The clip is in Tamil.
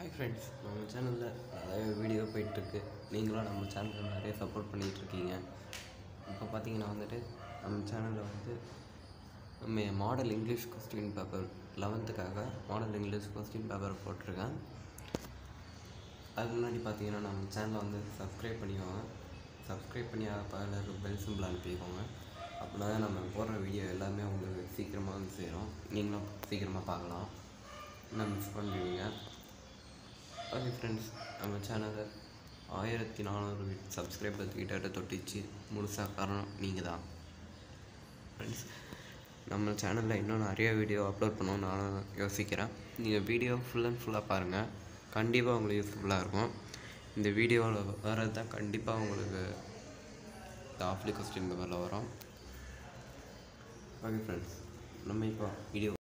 ஹாய் ஃப்ரெண்ட்ஸ் நம்ம சேனலில் நிறைய வீடியோ போயிட்டுருக்கு நீங்களும் நம்ம சேனலில் நிறைய சப்போர்ட் பண்ணிகிட்ருக்கீங்க இப்போ பார்த்தீங்கன்னா வந்துட்டு நம்ம சேனலில் வந்து நம்ம மாடல் இங்கிலீஷ் கொஸ்டின் பேப்பர் லெவன்த்துக்காக மாடல் இங்கிலீஷ் கொஸ்டின் பேப்பர் போட்டிருக்கேன் அதுக்கு முன்னாடி பார்த்தீங்கன்னா நம்ம சேனலை வந்து சப்ஸ்கிரைப் பண்ணிக்கோங்க சப்ஸ்கிரைப் பண்ணி அதில் பெல் சிம்பிள் அனுப்பிக்கோங்க அப்படின்னா தான் நம்ம போடுற வீடியோ எல்லாமே உங்களுக்கு சீக்கிரமாக வந்து சேரும் நீங்களும் சீக்கிரமாக பார்க்கலாம் என்ன மிஸ் பண்ணுவீங்க ஓகே ஃப்ரெண்ட்ஸ் நம்ம சேனலை ஆயிரத்தி நானூறு சப்ஸ்கிரைபர் கிட்ட தொட்டிச்சு முழுசாக காரணம் நீங்கள் தான் ஃப்ரெண்ட்ஸ் நம்ம சேனலில் இன்னும் நிறைய வீடியோ அப்லோட் பண்ணணும்னு நானும் யோசிக்கிறேன் நீங்கள் வீடியோ ஃபுல் அண்ட் ஃபுல்லாக பாருங்கள் கண்டிப்பாக உங்களுக்கு யூஸ்ஃபுல்லாக இருக்கும் இந்த வீடியோவில் வர்றது தான் கண்டிப்பாக உங்களுக்கு இந்த ஆஃப்லி கொஸ்டின் பேப்பரில் வரும் ஓகே ஃப்ரெண்ட்ஸ் நம்ம இப்போ வீடியோ